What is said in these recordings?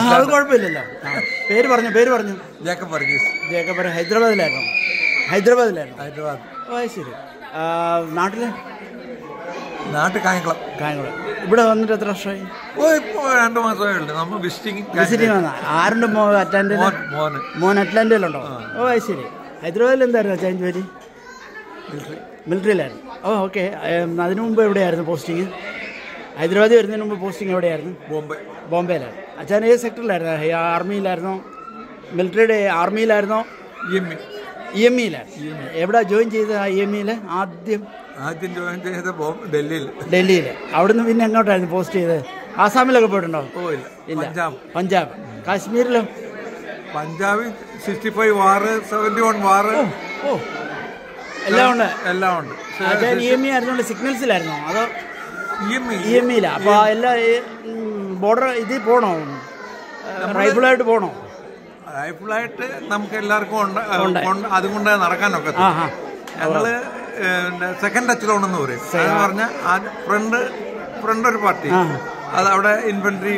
ആ, അത് കുഴപ്പമില്ലല്ലോ ആ, പേര് പറഞ്ഞു പേര് പറഞ്ഞു ജേക്കബ് വർഗീസ് ജേക്കബ് ഹൈദരാബാദിലായിരുന്നു ഹൈദരാബാദിലായിരുന്നു ഹൈദരാബാദ് ഓ അത് ശരി ആ, നാട്ടില് നാട്ടിൽ കായംകുളം കായംകുളം ഇവിടെ വന്നിട്ട് എത്ര വർഷമായി ഓ ഇപ്പോൾ രണ്ട് മാസമേ ഉള്ളൂ നമ്മൾ വിസിറ്റിംഗ് വിസിറ്റിംഗ് വന്ന ആരുണ്ട് മോ അറ്റാൻഡിൽ മോൻ മോന് മോൻ അറ്റ്ലാന്റയിലുണ്ടോ ഓ അത് ശരി ഹൈദരാബാദിൽ എന്തായിരുന്നു അച്ഛൻ ജോലി മിലിറ്ററിയിലായിരുന്നു ഓ ഓക്കെ അതിനു മുമ്പ് എവിടെയായിരുന്നു പോസ്റ്റിങ് ഹൈദരാബാദിൽ വരുന്നതിന് മുമ്പ് പോസ്റ്റിംഗ് എവിടെയായിരുന്നു ബോംബെ ബോംബെയിലായിരുന്നു അച്ഛൻ ഏത് സെക്ടറിലായിരുന്നു ഹൈ- ആർമിയിലായിരുന്നോ മിലിറ്ററിയുടെ ആർമിയിലായിരുന്നോ E M E E M ഇയിലായിരുന്നു എവിടെ ജോയിൻ ചെയ്ത ഇ എം ഇയിൽ ആദ്യം ആദ്യം ജോയിൻ ചെയ്ത ബോംബെ ഡൽഹിയിൽ ഡൽഹിയിൽ അവിടുന്ന് പിന്നെ എങ്ങോട്ടായിരുന്നു പോസ്റ്റ് ചെയ്തത് ആസാമിലൊക്കെ പോയിട്ടുണ്ടോ പോയില്ല ഇല്ല പഞ്ചാബ് പഞ്ചാബ് കാശ്മീരിലോ പഞ്ചാബിൽ sixty five war seventy one war ഓ എല്ലാം ഉണ്ട് എല്ലാം ഉണ്ട് അച്ഛൻ ഇ എം ഇ ആയിരുന്നോണ്ട് സിഗ്നൽസിലായിരുന്നോ അതോ E M E E M ഇയില്ല അപ്പോൾ എല്ലാ ബോർഡർ ഇതിൽ പോകണോ റൈഫിളായിട്ട് പോകണോ റൈഫിളായിട്ട് നമുക്ക് എല്ലാവർക്കും ഉണ്ട് കൊണ്ട് അതുകൊണ്ട് നടക്കാനൊക്കെ ആ ആ ഞങ്ങള് സെക്കൻഡ് ടച്ച് ലോൺ എന്ന് പറയും അതെന്ന് പറഞ്ഞാൽ ഫ്രണ്ട് ഫ്രണ്ട് ഒരു പാർട്ടി അത് അവിടെ ഇൻഫൻട്രി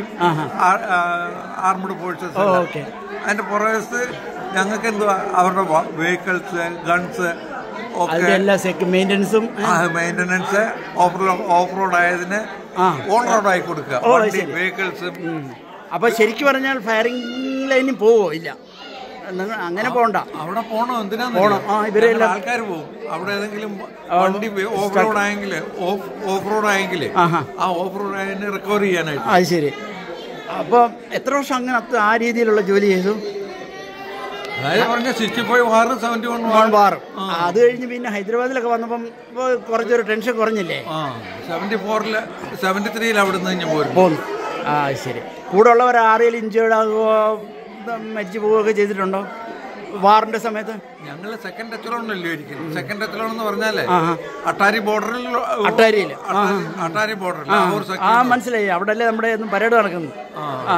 ആർമഡ് ഫോഴ്സസ് ഓക്കെ അതിന്റെ പുറകത്ത് ഞങ്ങൾക്ക് എന്തുവാ അവരുടെ വെഹിക്കിൾസ് ഗൺസ് ഒക്കെ അതിന്റെ എല്ലാ സെക്ക് മെയിൻ്റനൻസും മെയിൻ്റനൻസ് ഓഫ് ഓഫ് റോഡ് ആയതിന് ആ. ഓൺ റോഡ് ആയി കൊടുക്കുക ഓ, വണ്ടി ശരി. വെഹിക്കിൾസും അപ്പോൾ ശരിക്കും പറഞ്ഞാൽ ഫയറിംഗ് ലൈനിൽ പോവോ ഇല്ല നിങ്ങൾ അങ്ങനെ പോകണ്ട അവിടെ പോണോ എന്തിനാ പോണം. ആ, ഇവരെല്ലാം- ആൾക്കാർ പോകും അവിടെ ഏതെങ്കിലും വണ്ടി ഓഫ് റോഡ് ആയെങ്കിൽ ഓഫ് ഓഫ് റോഡ് ആയെങ്കിൽ ആഹാ. ആ ഓഫ് റോഡ് ആയതിനെ റിക്കവർ ചെയ്യാനായിട്ട് അത് ശരി അപ്പോൾ എത്ര വർഷം അങ്ങനെ അത്ര ആ രീതിയിലുള്ള ജോലി ചെയ്തു അതായത് പറഞ്ഞ sixty five war seventy one one war അത് കഴിഞ്ഞ് പിന്നെ ഹൈദരാബാദിലൊക്കെ വന്നപ്പം ഇപ്പൊ കുറച്ചൊരു ടെൻഷൻ കുറഞ്ഞില്ലേ ആ സെവൻറ്റി ഫോറിൽ സെവൻറ്റി ത്രീയിൽ അവിടെ നിന്ന് ഞാൻ പോരും പോന്നു ആ ശരി കൂടെ ഉള്ളവർ ആരെങ്കിലും ഇഞ്ചേർഡ് ആകുകയോ മരിച്ചു പോവുകയൊക്കെ ചെയ്തിട്ടുണ്ടോ വാറിന്റെ സമയത്ത് ഞങ്ങൾ സെക്കൻഡ് ടച്ചിലോണല്ലോ ഇരിക്കുന്നത് സെക്കൻഡ് ടച്ചിലോൺ എന്ന് പറഞ്ഞാലേ ആഹാ. അട്ടാരി ബോർഡറിൽ അട്ടാരിയിൽ അട്ടാരി ബോർഡറിൽ ആ മനസ്സിലായി അവിടെ അല്ലേ നമ്മുടെ ഒന്നും പരേഡ് നടക്കുന്നത് ആ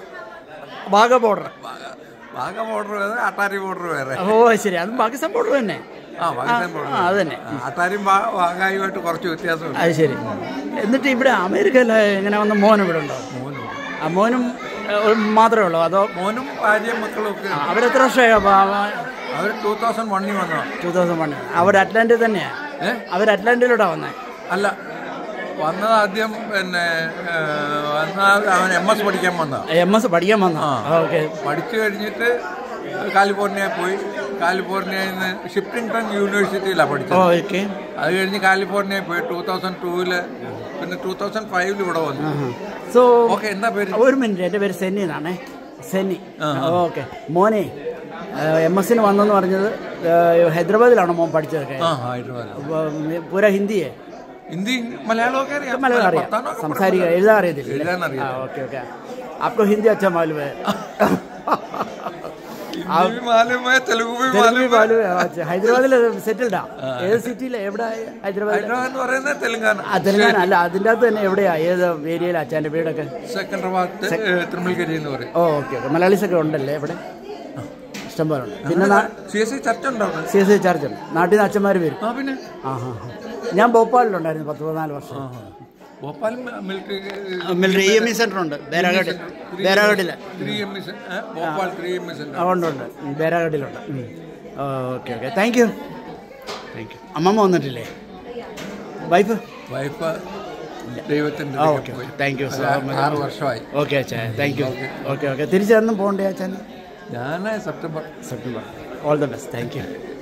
ബാഗ ബോർഡർ വാഗ ബോർഡർ വേറെ അട്ടാരി ബോർഡർ വേറെ ഓ ശരി അതും പാകിസ്ഥാൻ ബോർഡർ തന്നെ ആ പാകിസ്ഥാൻ ബോർഡർ ആ അത് തന്നെ അട്ടാരിയും വാഗായുമായിട്ട് കുറച്ച് വ്യത്യാസമുണ്ട് അത് ശരി എന്നിട്ട് ഇവിടെ അമേരിക്കയിൽ എങ്ങനെ വന്ന മോൻ ഇവിടെ ഉണ്ടോ മോനും ആ മോനും ഏ, ഒരു മാത്രമേ ഉള്ളൂ അതോ മോനും ഭാര്യയും മക്കളും ഒക്കെ ആ, അവരെത്ര വർഷമായി അവർ ടൂ തൗസൻഡ് വണ്ണിൽ വന്നതാണ് ടൂ തൗസൻഡ് വൺ അവർ അറ്റ്ലാന്റിൽ തന്നെയാ ഏ? അവർ അറ്റ്ലാന്റിലോട്ടാ വന്നത് അല്ല വന്നത് ആദ്യം പിന്നെ ഏ, വന്ന അവൻ എം എസ് പഠിക്കാൻ വന്നതാ എം എസ് പഠിക്കാൻ വന്ന ഓക്കെ പഠിച്ചു കഴിഞ്ഞിട്ട് കാലിഫോർണിയ പോയി കാലിഫോർണിയയിൽ നിന്ന് ഷിഫ്റ്റിംഗ്ടൺ യൂണിവേഴ്സിറ്റിയിലാണ് പഠിച്ചത് ഓക്കെ അത് കഴിഞ്ഞ് കാലിഫോർണിയയിൽ പോയി ടൂ തൗസൻഡ് ടൂവില് പിന്നെ ടൂ തൗസൻഡ് ഫൈവിൽ ഇവിടെ വന്നു സോ ഓക്കെ എന്താ പേര് ഒരു മിനിറ്റ് എൻ്റെ പേര് സെന്നി എന്നാണേ സെന്നി ഓക്കെ മോനെ എം എസിന് വന്നെന്ന് പറഞ്ഞത് ഏ, ഹൈദരാബാദിലാണോ മോൻ പഠിച്ചതൊക്കെ ആ ഹൈദരാബാദ് ഉം, പൂര ഹിന്ദിയെ ഹിന്ദി മലയാളമൊക്കെ അറിയാം മലയാളം അറിയാം പത്താനൊക്കെ സംസാരിക്കുക എഴുതാൻ അറിയത്തില്ല എഴുതാൻ അറിയാം ആ ഓക്കെ ഓക്കെ आपको हिंदी अच्छा मालूम है ഹിന്ദി भी मालूम है तेलुगु भी തെലുങ്ക് मालूम है മാലൂം अच्छा ഹൈദരാബാദിൽ സെറ്റിൽഡാ ഏത് സിറ്റിയിൽ എവിടെ ഹൈദരാബാദിൽ ഹൈദരാബാദ് എന്ന് പറയുന്നത് തെലുങ്കാന ആ തെലുങ്കാന അല്ല അതിൻ്റെ അകത്ത് തന്നെ എവിടെയാ ഏത് ഏരിയയിലാ അച്ഛൻ്റെ വീടൊക്കെ സെക്കൻഡറാബാദ് തിരുമൽഗിരി എന്ന് പറയും ഓ ഓക്കെ ഓക്കെ മലയാളീസ് ഒക്കെ ഉണ്ടല്ലേ ഇവിടെ ഇഷ്ടംപോലെ ഉണ്ട് പിന്നെ സി എസ് സി ചർച്ച ഉണ്ടാവും സി എസ് ഐ ചാർജ് ഉണ്ട് നാട്ടിൽ നിന്ന് അച്ഛന്മാർ വരും ആ പിന്നെ ആ ഹാ ഞാൻ ഭോപ്പാലിലുണ്ടായിരുന്നു പത്ത് പതിനാല് വർഷം Bhopal military military E M E centre ഉണ്ട് ബേരാഗഡ് ബേരാഗഡിൽ three M E Bhopal three M E centre ഉണ്ട് ഉണ്ട് ഉം, ബേരാഗഡിലുണ്ട് okay okay thank you thank you അമ്മമ്മ വന്നിട്ടില്ലേ വൈഫ് വൈഫ് ദൈവത്തിന്റെ ആ അടുക്കൽ ഓക്കെ പോയി. താങ്ക് യു സോ അത് മച്ച് ആറ് വർഷമായി ഓക്കെ അച്ഛാ താങ്ക് യു ഓക്കെ ഓക്കെ തിരിച്ചെന്നും പോകണ്ടേ അച്ഛൻ ഞാൻ September September all the best thank U